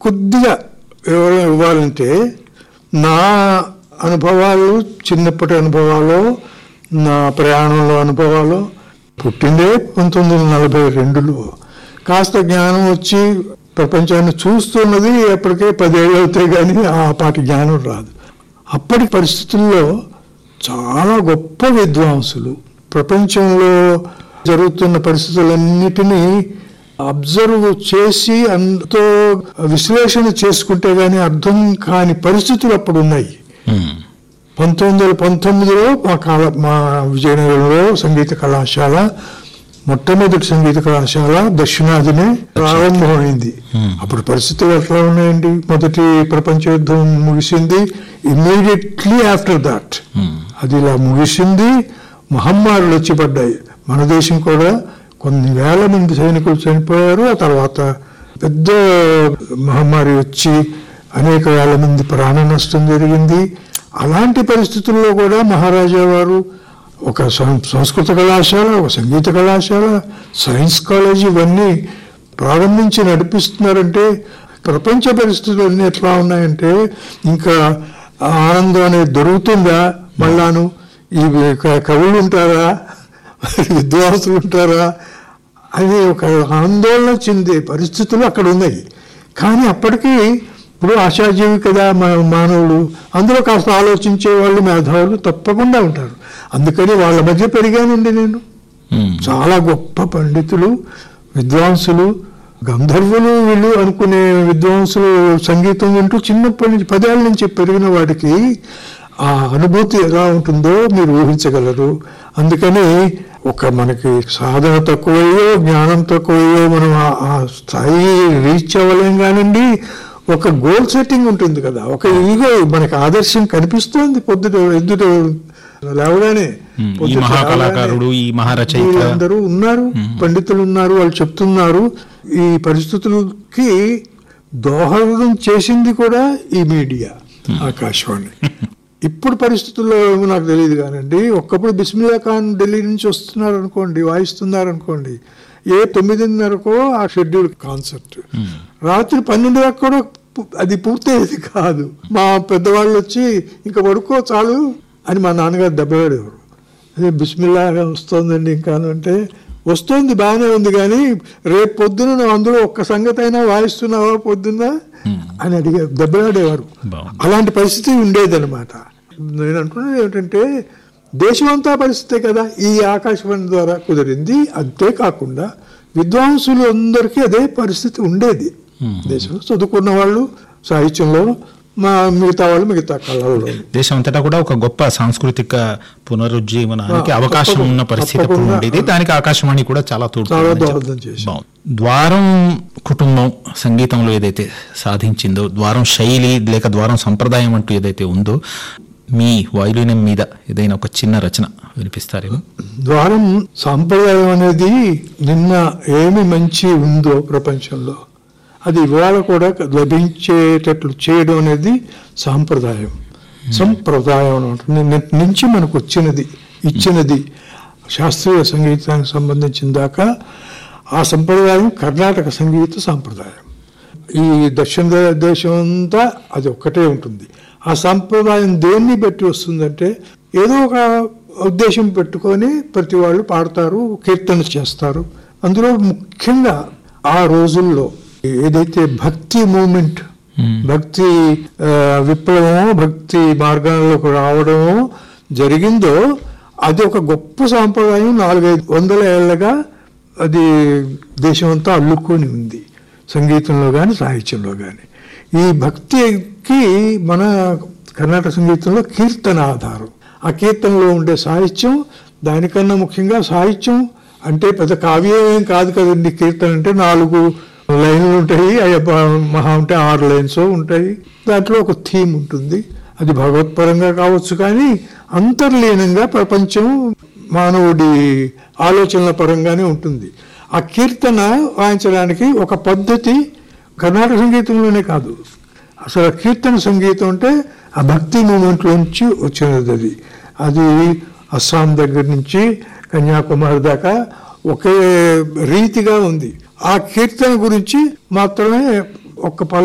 కొద్దిగా వివరణ ఇవ్వాలంటే నా అనుభవాలు చిన్నప్పటి అనుభవాలు నా ప్రయాణంలో అనుభవాలు పుట్టిందే పంతొమ్మిది వందల నలభై రెండులో కాస్త జ్ఞానం వచ్చి ప్రపంచాన్ని చూస్తున్నది ఎప్పటికే పదేళ్ళు అవుతాయి కానీ ఆ పాటి జ్ఞానం రాదు అప్పటి పరిస్థితుల్లో చాలా గొప్ప విద్వాంసులు ప్రపంచంలో జరుగుతున్న పరిస్థితులన్నిటినీ అబ్జర్వ్ చేసి అంతో విశ్లేషణ చేసుకుంటే గానీ అర్థం కాని పరిస్థితులు అప్పుడు ఉన్నాయి ఉమ్, పంతొమ్మిది వందల పంతొమ్మిదిలో మా కాల మా విజయనగరంలో సంగీత కళాశాల మొట్టమొదటి సంగీత కళాశాల దక్షిణాదినే ప్రారంభమైంది అప్పుడు పరిస్థితులు ఎట్లా ఉన్నాయండి మొదటి ప్రపంచ యుద్ధం ముగిసింది ఇమ్మీడియట్లీ ఆఫ్టర్ దాట్ అది ఇలా ముగిసింది మహమ్మారులు వచ్చి పడ్డాయి మన దేశం కూడా కొన్ని వేల మంది సైనికులు చనిపోయారు ఆ తర్వాత పెద్ద మహమ్మారి వచ్చి అనేక వేల మంది ప్రాణ నష్టం జరిగింది అలాంటి పరిస్థితుల్లో కూడా మహారాజా వారు ఒక సం- సంస్కృత కళాశాల ఒక సంగీత కళాశాల సైన్స్ కాలేజ్ ఇవన్నీ ప్రారంభించి నడిపిస్తున్నారంటే ప్రపంచ పరిస్థితులు అన్నీ ఎట్లా ఉన్నాయంటే ఇంకా ఆ ఆనందం అనేది దొరుకుతుందా మళ్ళాను ఈ క- కవులు ఉంటారా విద్వాంసులు ఉంటారా అది ఒక ఆందోళన చెందే పరిస్థితులు అక్కడ ఉన్నాయి కానీ అప్పటికి ఇప్పుడు ఆశాజీవి కదా మన మానవుడు అందులో కాస్త ఆలోచించే వాళ్ళు మేధావులు తప్పకుండా ఉంటారు అందుకని వాళ్ళ మధ్య పెరిగానండి నేను ఉమ్, చాలా గొప్ప పండితులు విద్వాంసులు గంధర్వులు వీళ్ళు అనుకునే విద్వాంసులు సంగీతం వింటూ చిన్నప్పటి నుంచి పదేళ్ళ నుంచి పెరిగిన వాడికి ఆ అనుభూతి ఎలా ఉంటుందో మీరు ఊహించగలరు అందుకని ఒక మనకి సాధన తక్కువయ్యో జ్ఞానం తక్కువయ్యో మనం ఆ- ఆ స్థాయి రీచ్ అవ్వలేం కానండి ఒక గోల్ సెట్టింగ్ ఉంటుంది కదా ఒక ఈగో మనకి ఆదర్శం కనిపిస్తోంది పొద్దుట ఎద్దుట లేవగానే ఉమ్, ఈ పొద్దుట మహాకళాకారుడు ఈ మహారచయిత వీళ్ళందరూ ఉన్నారు పండితులు ఉన్నారు వాళ్ళు చెప్తున్నారు ఈ పరిస్థితులకి దోహదం చేసింది కూడా ఈ మీడియా ఆకాశవాణి ఇప్పుడు పరిస్థితుల్లో ఏమో నాకు తెలియదు కానండి ఒక్కప్పుడు బిస్మిల్లా ఖాన్ ఢిల్లీ నుంచి వస్తున్నారు అనుకోండి వాయిస్తున్నారు అనుకోండి ఏ తొమ్మిదిన్నరకో ఆ షెడ్యూల్ కాన్సర్ట్ రాత్రి పన్నెండు దాకా కూడా పు- అది పూర్తయ్యేది కాదు మా పెద్దవాళ్ళు వచ్చి ఇంకా పడుకో చాలు అని మా నాన్నగారు దెబ్బలాడేవారు అదే బిస్మిల్లాగా వస్తోందండి ఇంకా అంటే వస్తోంది బాగానే ఉంది కానీ రేపు పొద్దున నువ్వు అందులో ఒక్క సంగతి అయినా వాయిస్తున్నావా పొద్దున్న అని అడిగా దెబ్బలాడేవారు బాగుంది. అలాంటి పరిస్థితి ఉండేదన్నమాట నేను అంటున్నది ఏమిటంటే దేశమంతా పరిస్థితే కదా ఈ ఆకాశవాణి ద్వారా కుదిరింది అంతేకాకుండా విద్వాంసులు అందరికీ అదే పరిస్థితి ఉండేది దేశంలో చదువుకున్న వాళ్ళు సాహిత్యంలో మా మిగతా వాళ్ళు మిగతా కళల్లో దేశం అంతటా కూడా ఒక గొప్ప సాంస్కృతిక పునరుజ్జీవనానికి ఆ, అవకాశం తప్పకుండా, ఉన్న పరిస్థితి అప్పుడు తప్పకుండా. ఉండేది దానికి ఆకాశవాణి కూడా చాలా చాలా తోడ్పడిందని దోహదం చెప్ప- చేసింది. బాగుంది. ద్వారం కుటుంబం సంగీతంలో ఏదైతే సాధించిందో ద్వారం శైలి లేక ద్వారం సంప్రదాయం అంటూ ఏదైతే ఉందో మీ వాయులీనం మీద ఏదైనా ఒక చిన్న రచన వినిపిస్తారేమో ద్వారం సాంప్రదాయం అనేది నిన్న ఏమి మంచి ఉందో ప్రపంచంలో అది ఇవాళ కూడా లభించేటట్లు చేయడం అనేది సాంప్రదాయం సంప్రదాయం అని ఉంటుంది నిన్నటి నుంచి మనకు వచ్చినది ఇచ్చినది శాస్త్రీయ సంగీతానికి సంబంధించిన దాకా ఆ సంప్రదాయం కర్ణాటక సంగీత సాంప్రదాయం ఈ దక్షిణ దేశం అంతా అది ఒక్కటే ఉంటుంది ఆ సంప్రదాయం దేన్ని బట్టి వస్తుందంటే ఏదో ఒక ఉద్దేశం పెట్టుకొని ప్రతి వాళ్ళు పాడతారు కీర్తన చేస్తారు అందులో ముఖ్యంగా ఆ రోజుల్లో ఏదైతే భక్తి మూమెంట్ భక్తి ఆ, విప్లవము భక్తి మార్గాల్లోకి రావడము జరిగిందో అది ఒక గొప్ప సాంప్రదాయం నాలుగైదు వందల ఏళ్ళగా అది దేశమంతా అల్లుకొని ఉంది సంగీతంలో కానీ సాహిత్యంలో కానీ ఈ భక్తికి మన కర్ణాటక సంగీతంలో కీర్తన ఆధారం ఆ కీర్తనలో ఉండే సాహిత్యం దానికన్నా ముఖ్యంగా సాహిత్యం అంటే పెద్ద కావ్యం ఏం కాదు కదండి కీర్తన అంటే నాలుగు లైన్లు ఉంటాయి అయ్య మహా ఉంటే ఆరు లైన్స్ ఉంటాయి దాంట్లో ఒక థీమ్ ఉంటుంది అది భగవత్పరంగా కావచ్చు కానీ అంతర్లీనంగా ప్రపంచం మానవుడి ఆలోచనల పరంగానే ఉంటుంది ఆ కీర్తన వాయించడానికి ఒక పద్ధతి కర్ణాటక సంగీతంలోనే కాదు అసలు ఆ కీర్తన సంగీతం అంటే ఆ భక్తి మూమెంట్లోంచి వచ్చినది అది అది అస్సాం దగ్గర నుంచి కన్యాకుమారి దాకా ఒకే రీతిగా ఉంది ఆ కీర్తన గురించి మాత్రమే ఒక్క పల